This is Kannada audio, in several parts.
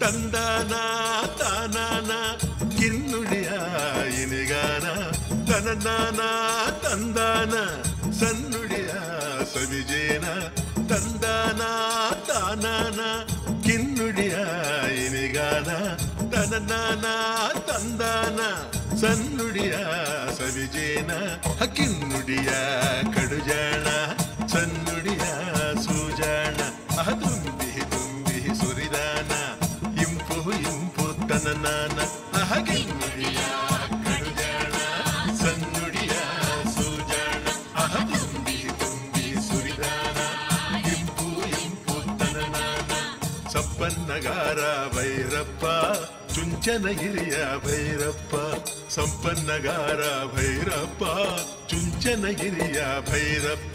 ತಂದಾನ ತಾನಾನ ಕಿನ್ನುಡಿಯ ಇನಿಗಾನ ತನನಾನ ತಂದಾನ ಸನ್ನುಡಿಯ ಸವಿಜೇನ ತಂದಾನ ತಾನಾನ ಕಿನ್ನುಡಿಯ ಇನಿಗಾನ ತನನಾನ ತಂದಾನ ಸನ್ನುಡಿಯ ಸವಿಜೇನ ಕಿನ್ನುಡಿಯ ಕಡುಜಾಣ ಸನ್ನುಡಿಯ ಸೂಜಾಣ ಅಹ ತುಂಬಿ ತುಂಬಿ ಸುರಿದಾನ ಇಂಪು ಇಂಪು ತನನಾನ ಅಹ ಕಿನ್ನುಡಿಯ ಕಡುಜಾಣ ಸನ್ನುಡಿಯ ಸೂಜಾಣ ಅಹ ತುಂಬಿ ತುಂಬಿ ಸುರಿದಾನ ಇಂಪು ಇಂಪು ತನನಾನ ಸಂಪನ್ನಗಾರ ಭೈರಪ್ಪ ಚುಂಚನಗಿರಿಯ ಭೈರಪ್ಪ ಸಂಪನ್ನಗಾರ ಭೈರಪ್ಪ ಚುಂಚನಗಿರಿಯ ಭೈರಪ್ಪ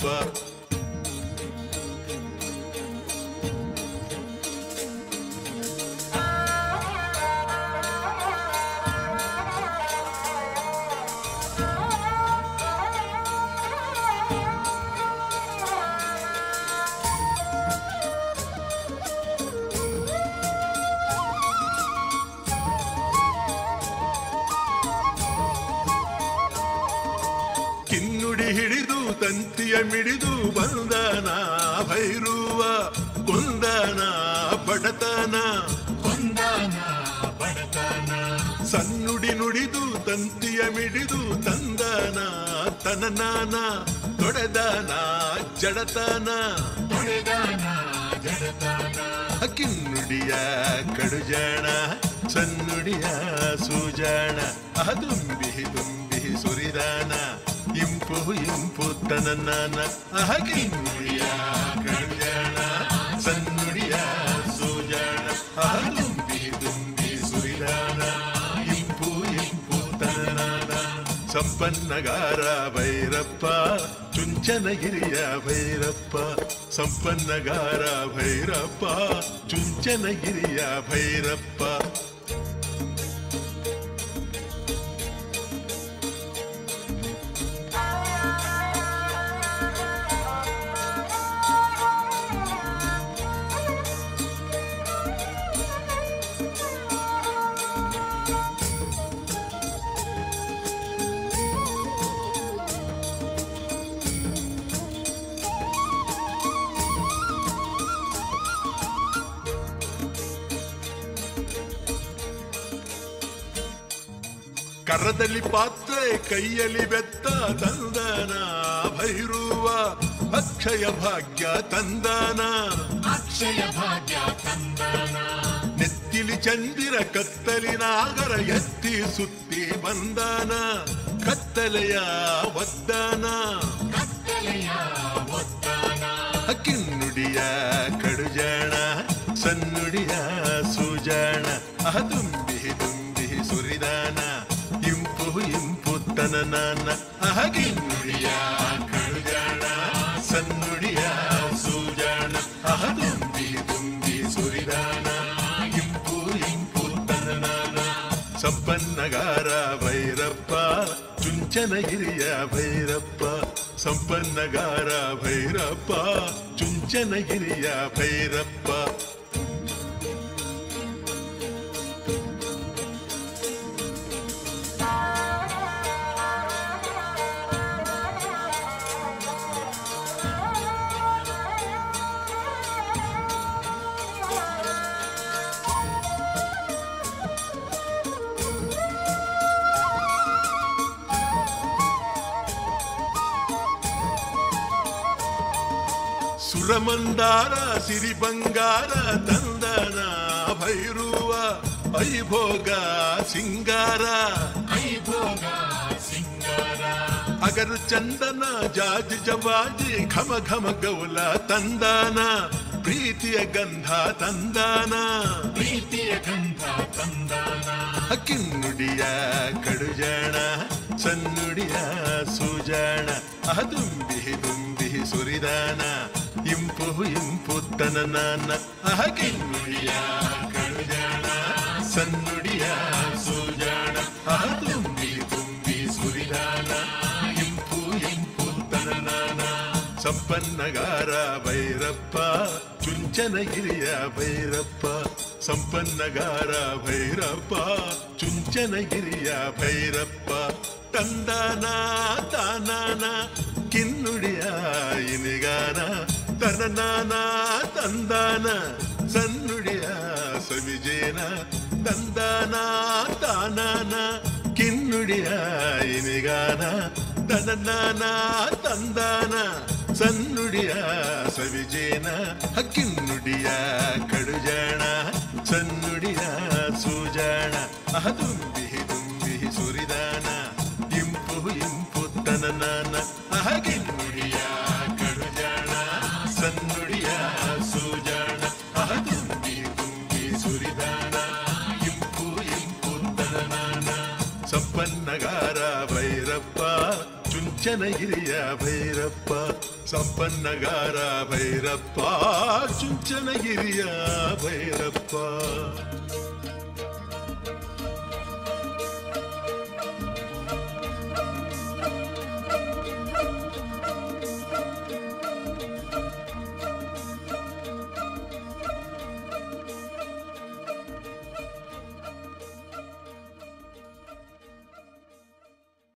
ಕಿನ್ನುಡಿ ಹಿಡಿದು ತಂತಿಯ ಮಿಡಿದು ಬಂದನ ಭೈರುವ ಕುಂದನ ಬಡತನ ಕೊಂದಾನ ಬಡತನ ಸನ್ನುಡಿ ನುಡಿದು ತಂತಿಯ ಮಿಡಿದು ತಂದನ ತನನಾನ ತೊಡೆದನ ಜಡತನ ತೊಳೆದಾನ ಜಡತಾನ ಕಿನ್ನುಡಿಯ ಕಡುಜಾಣ ಸನ್ನುಡಿಯ ಸೂಜಾಣ ಅಹ ತುಂಬಿ ತುಂಬಿ ಸುರಿದಾನ ಇಂಪು ಇಂಪು ತನನಾನ ಅಹ ಕಿನ್ನುಡಿಯ ಕಡುಜಾಣ ಸನ್ನುಡಿಯ ಸೂಜಾಣ ಅಹ ತುಂಬಿ ತುಂಬಿ ಸುರಿದಾನ ಇಂಪು ಇಂಪು ತನನಾನ ಸಂಪನ್ನಗಾರ ಭೈರಪ್ಪ ಚುಂಚನಗಿರಿಯ ಭೈರಪ್ಪ ಸಂಪನ್ನಗಾರ ಭೈರಪ್ಪ ಚುಂಚನಗಿರಿಯ ಭೈರಪ್ಪ ಕರದಲ್ಲಿ ಪಾತ್ರೆ ಕೈಯಲ್ಲಿ ಬೆತ್ತ ತಂದನ ಭೈರುವ ಅಕ್ಷಯ ಭಾಗ್ಯ ತಂದನ ಅಕ್ಷಯ ಭಾಗ್ಯ ತಂದನ ನೆತ್ತಿಲಿ ಚಂದಿರ ಕತ್ತಲಿ ನಾಗರ ಎತ್ತಿ ಸುತ್ತಿ ಬಂದನ ಕತ್ತಲೆಯ ಒದ್ದಾನ ಕತ್ತಲೆಯ ಒದ್ದಾನ ಕಿನ್ನುಡಿಯ ಕಡುಜಾಣ ಸನ್ನುಡಿಯ ಸೂಜಾಣ ಅಹ ತುಂಬಿ ತುಂಬಿ ಸುರಿದಾನ ಇಂಪು ಇಂಪು ತನನಾನ ಅಹ ಕಿನ್ನುಡಿಯ ಕಡುಜಾಣ ಸನ್ನುಡಿಯ ಸೂಜಾಣ ಅಹ ತುಂಬಿ ತುಂಬಿ ಸುರಿದಾನ ಇಂಪು ಇಂಪು ತನನಾನ ಸಂಪನ್ನಗಾರ ಭೈರಪ್ಪ ಚುಂಚನಗಿರಿಯ ಭೈರಪ್ಪ ಸಂಪನ್ನಗಾರ ಭೈರಪ್ಪ ಚುಂಚನಗಿರಿಯ ಭೈರಪ್ಪ ಸುರಮಂದಾರ ಸಿರಿ ಬಂಗಾರ ತಂದನ ಭೈರುವ ಐಭೋಗ ಸಿಂಗಾರ ಐಭೋಗ ಸಿಂಗಾರ ಅಗರು ಚಂದನ ಜಾಜಿ ಜವಾಜಿ ಘಮ ಘಮ ಗೌಲ ತಂದಾನ ಪ್ರೀತಿಯ ಗಂಧ ತಂದಾನ ಪ್ರೀತಿಯ ಗಂಧ ತಂದನ ಕಿನ್ನುಡಿಯ ಕಡುಜಾಣ ಸನ್ನುಡಿಯ ಸೂಜಾಣ ಅಹ ತುಂಬಿ ತುಂಬಿ ಸುರಿದಾನ ಇಂಪು ಇಂಪು ತನನಾನ ಅಹ ಕಿನ್ನುಡಿಯ ಕಡುಜಾಣ ಸನ್ನುಡಿಯ ಸೂಜಾಣ ಅಹ ತುಂಬಿ ತುಂಬಿ ಸುರಿದಾನ ಇಂಪು ಇಂಪು ತನನಾನ ಸಂಪನ್ನಗಾರ ಭೈರಪ್ಪ ಚುಂಚ ಚುಂಚನಗಿರಿಯ ಭೈರಪ್ಪ ಸಂಪನ್ನಗಾರ ಭೈರಪ್ಪ ಚುಂಚನಗಿರಿಯ ಭೈರಪ್ಪ ತಂದಾನ ತಾನಾನ ಕಿನ್ನುಡಿಯ ಇನಿಗಾನ ತನನಾನ ತಂದಾನ ಸನ್ನುಡಿಯ ಸವಿಜೇನ ತಂದಾನ ತಾನಾನ ಕಿನ್ನುಡಿಯ ಇನಿಗಾನ ತನನಾನ ತಂದಾನ ಸನ್ನುಡಿಯ ಸವಿಜೇನ ಹಕ್ಕಿನ್ನುಡಿಯ ಕಡುಜಾಣ ಸನ್ನುಡಿಯ ಸೂಜಾಣ ಅಹ ತುಂಬಿ ತುಂಬಿ ಸುರಿದಾನ ಇಂಪು ಇಂಪು ತನನಾನ ಅಹ ಕಿನ್ನುಡಿಯ ಕಡುಜಾಣ ಸನ್ನುಡಿಯ ಸೂಜಾಣ ಅಹ ತುಂಬಿ ತುಂಬಿ ಸುರಿದಾನ ಇಂಪು ಇಂಪು ತನನಾನ ಸಂಪನ್ನಗಾರ ಭೈರಪ್ಪ ಚುಂಚನಗಿರಿಯ ಭೈರಪ್ಪ ಸಂಪನ್ನಗಾರ ಭೈರಪ್ಪ ಚುಂಚನಗಿರಿಯ ಭೈರಪ್ಪ